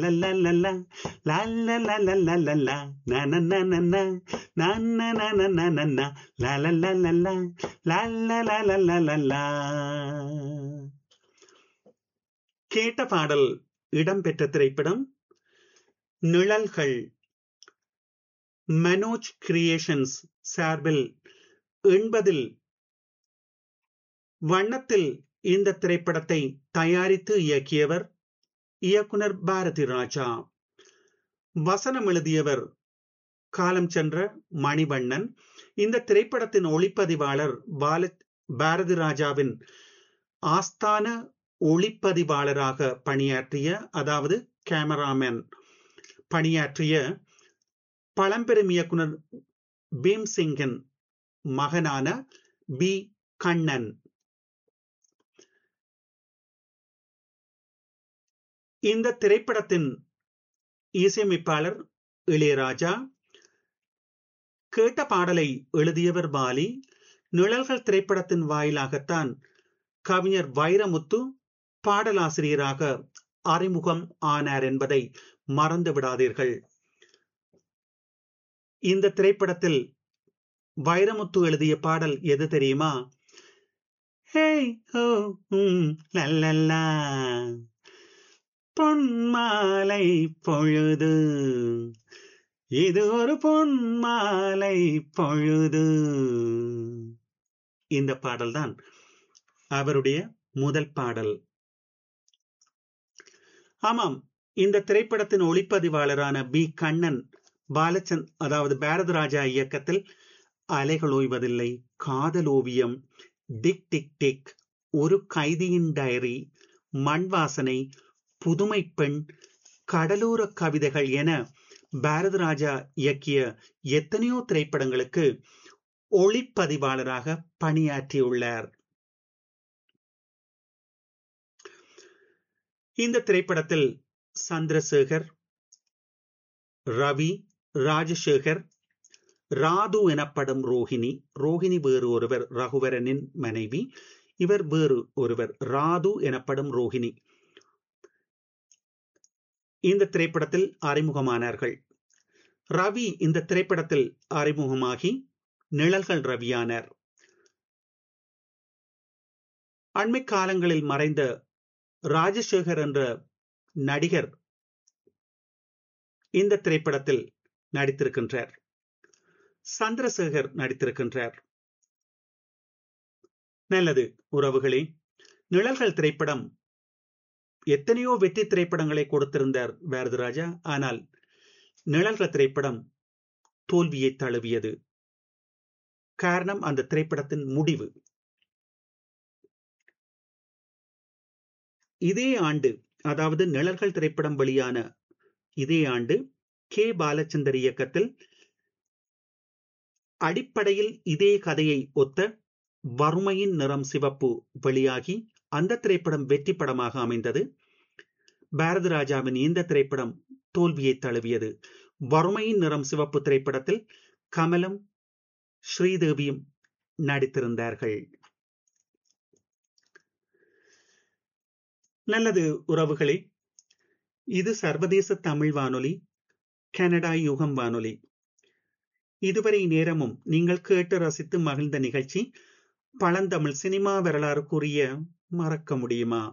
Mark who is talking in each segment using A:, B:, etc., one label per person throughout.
A: la la la la la la la la la la la na na na na na na na na na na na na la la la la la la la la la la la la கேட்ட பாடல் இடம்பெற்ற திரைப்படம் நிழல்கள் Manoj creations சார்பில் எண்பதில் வண்ணத்தில் இந்த திரைப்படத்தை தயாரித்து இயக்கியவர் இயக்குனர் பாரதி ராஜா வசனம் எழுதியவர் காலம் சென்ற மணிவண்ணன் இந்த திரைப்படத்தின் ஒளிப்பதிவாளர் பால பாரதி ராஜாவின் ஆஸ்தான ஒளிப்பதிவாளராக பணியாற்றிய அதாவது கேமராமேன் பணியாற்றிய பழம்பெரும் இயக்குனர் பீம்சிங்கின் மகனான பி கண்ணன் இந்த திரைப்படத்தின் இசையமைப்பாளர் இளையராஜா கேட்ட பாடலை எழுதியவர் பாலி நிழல்கள் திரைப்படத்தின் வாயிலாகத்தான் கவிஞர் வைரமுத்து பாடலாசிரியராக அறிமுகம் ஆனார் என்பதை மறந்து விடாதீர்கள் இந்த திரைப்படத்தில் வைரமுத்து எழுதிய பாடல் எது தெரியுமா ஹே ஹோ லல்லல்லா பொன்மாலை பொழுது இது ஒரு பொன்மாலை பொழுது இந்த பாடல்தான் அவருடைய முதல் பாடல் ஆமாம் இந்த திரைப்படத்தின் ஒளிப்பதிவாளரான பி கண்ணன் பாலச்சந்த் அதாவது பாரதராஜா இயக்கத்தில் அலைகள் ஓய்வதில்லை காதல் ஓவியம் டிக் டிக் டிக் ஒரு கைதியின் டைரி மண் வாசனை புதுமை பெண் கடலோர கவிதைகள் என பாரதராஜா இயக்கிய எத்தனையோ திரைப்படங்களுக்கு ஒளிப்பதிவாளராக பணியாற்றியுள்ளார் இந்த திரைப்படத்தில் சந்திரசேகர் ரவி ராஜசேகர் ராது எனப்படும் ரோஹிணி ரோஹிணி வேறு ஒருவர் ரகுவரனின் மனைவி இவர் வேறு ஒருவர் ராது எனப்படும் ரோஹிணி இந்த திரைப்படத்தில் அறிமுகமானார்கள் ரவி இந்த திரைப்படத்தில் அறிமுகமாகி நிழல்கள் ரவியானார் அண்மை காலங்களில் மறைந்த ராஜசேகர் என்ற நடிகர் இந்த திரைப்படத்தில் நடித்திருக்கின்றார் சந்திரசேகர் நடித்திருக்கின்றார் நல்லது உறவுகளே நிழல்கள் திரைப்படம் எத்தனையோ வெற்றி திரைப்படங்களை கொடுத்திருந்தார் பாரதிராஜா ஆனால் நிழல்கள் திரைப்படம் தோல்வியை தழுவியது காரணம் அந்த திரைப்படத்தின் முடிவு இதே ஆண்டு அதாவது நிழல்கள் திரைப்படம் வெளியான இதே ஆண்டு கே பாலச்சந்தர் இயக்கத்தில் அடிப்படையில் இதே கதையை ஒத்த வறுமையின் நிறம் சிவப்பு வெளியாகி அந்த திரைப்படம் வெற்றி படமாக அமைந்தது பாரதி ராஜாவின் இந்த திரைப்படம் தோல்வியை தழுவியது வறுமையின் நிறம் சிவப்பு திரைப்படத்தில் கமலம் ஸ்ரீதேவியும் நடித்திருந்தார்கள் நல்லது உறவுகளே இது சர்வதேச தமிழ் வானொலி கனடா யுகம் வானொலி இதுவரை நேரமும் நீங்கள் கேட்டு ரசித்து மகிழ்ந்த நிகழ்ச்சி பழந்தமிழ் சினிமா வரலாறு கூறிய மறக்க முடியுமா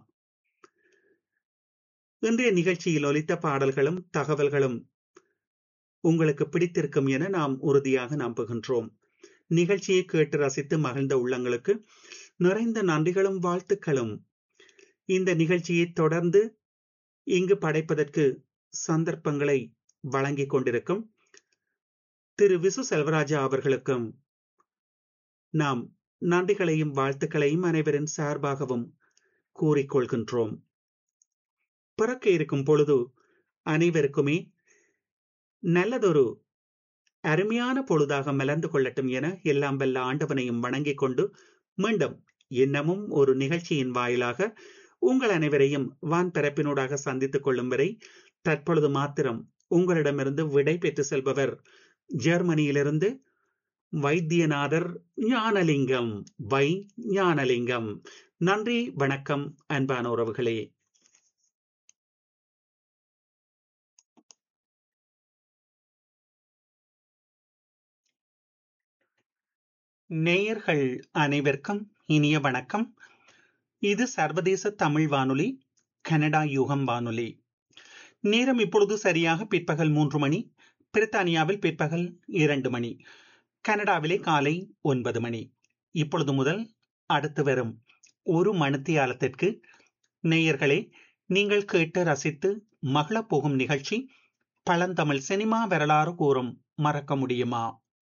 A: இன்றைய நிகழ்ச்சியில் ஒலித்த பாடல்களும் தகவல்களும் உங்களுக்கு பிடித்திருக்கும் என நாம் உறுதியாக நம்புகின்றோம் நிகழ்ச்சியை கேட்டு ரசித்து மகிழ்ந்த உள்ளங்களுக்கு நிறைந்த நன்றிகளும் வாழ்த்துக்களும் இந்த நிகழ்ச்சியை தொடர்ந்து இங்கு படைப்பதற்கு சந்தர்ப்பங்களை வழங்கிக் கொண்டிருக்கும் திரு விசு செல்வராஜா அவர்களுக்கும் நாம் நன்றிகளையும் வாழ்த்துக்களையும் அனைவரின் சார்பாகவும் கூறிக்கொள்கின்றோம் பிறக்க இருக்கும் பொழுது அனைவருக்குமே நல்லதொரு அருமையான பொழுதாக மலர்ந்து கொள்ளட்டும் என எல்லாம் வல்ல ஆண்டவனையும் வணங்கிக் கொண்டு மீண்டும் இன்னமும் ஒரு நிகழ்ச்சியின் வாயிலாக உங்கள் அனைவரையும் வான் பரப்பினூடாக சந்தித்துக் கொள்ளும் வரை தற்பொழுது மாத்திரம் உங்களிடமிருந்து விடை பெற்று செல்பவர் ஜெர்மனியிலிருந்து வைத்தியநாதர் ஞானலிங்கம் வை ஞானலிங்கம் நன்றி வணக்கம் அன்பான உறவுகளே நேயர்கள் அனைவருக்கும் இனிய வணக்கம் இது சர்வதேச தமிழ் வானொலி கனடா யுகம் வானொலி நேரம் இப்பொழுது சரியாக பிற்பகல் மூன்று மணி பிரித்தானியாவில் பிற்பகல் இரண்டு மணி கனடாவிலே காலை ஒன்பது மணி இப்பொழுது முதல் அடுத்து வரும் ஒரு மணித்தியாலத்திற்கு நேயர்களே நீங்கள் கேட்டு ரசித்து மகளப் போகும் நிகழ்ச்சி பழந்தமிழ் சினிமா வரலாறு கூறும் மறக்க முடியுமா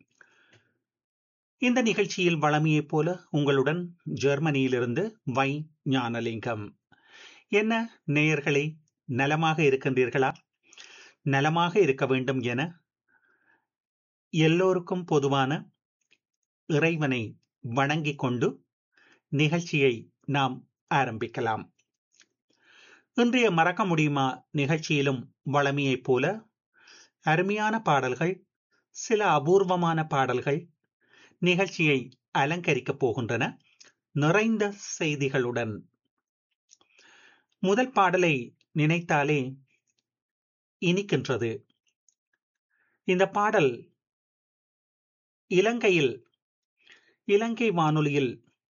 A: இந்த நிகழ்ச்சியில் வளமையைப் போல உங்களுடன் ஜெர்மனியிலிருந்து வை ஞானலிங்கம் என்ன நேயர்களே நலமாக இருக்கின்றீர்களா நலமாக இருக்க வேண்டும் என எல்லோருக்கும் பொதுவான இறைவனை வணங்கிக் கொண்டு நிகழ்ச்சியை நாம் ஆரம்பிக்கலாம் இன்றைய மறக்க முடியுமா நிகழ்ச்சியிலும் வளமையைப் போல அருமையான பாடல்கள் சில அபூர்வமான பாடல்கள் நிகழ்ச்சியை அலங்கரிக்கப் போகின்றன நிறைந்த செய்திகளுடன் முதல் பாடலை நினைத்தாலே இனிக்கின்றது இந்த பாடல் இலங்கையில் இலங்கை வானொலியில்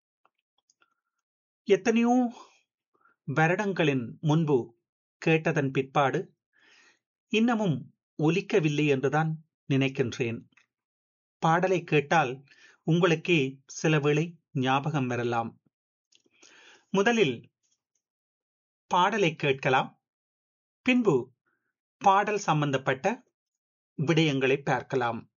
A: எத்தனையோ வருடங்களின் முன்பு கேட்டதன் பிற்பாடு இன்னமும் ஒலிக்கவில்லை என்றுதான் நினைக்கின்றேன் பாடலை கேட்டால் உங்களுக்கே சில வேளை ஞாபகம் வரலாம் முதலில் பாடலை கேட்கலாம் பின்பு பாடல் சம்பந்தப்பட்ட விடயங்களை பார்க்கலாம்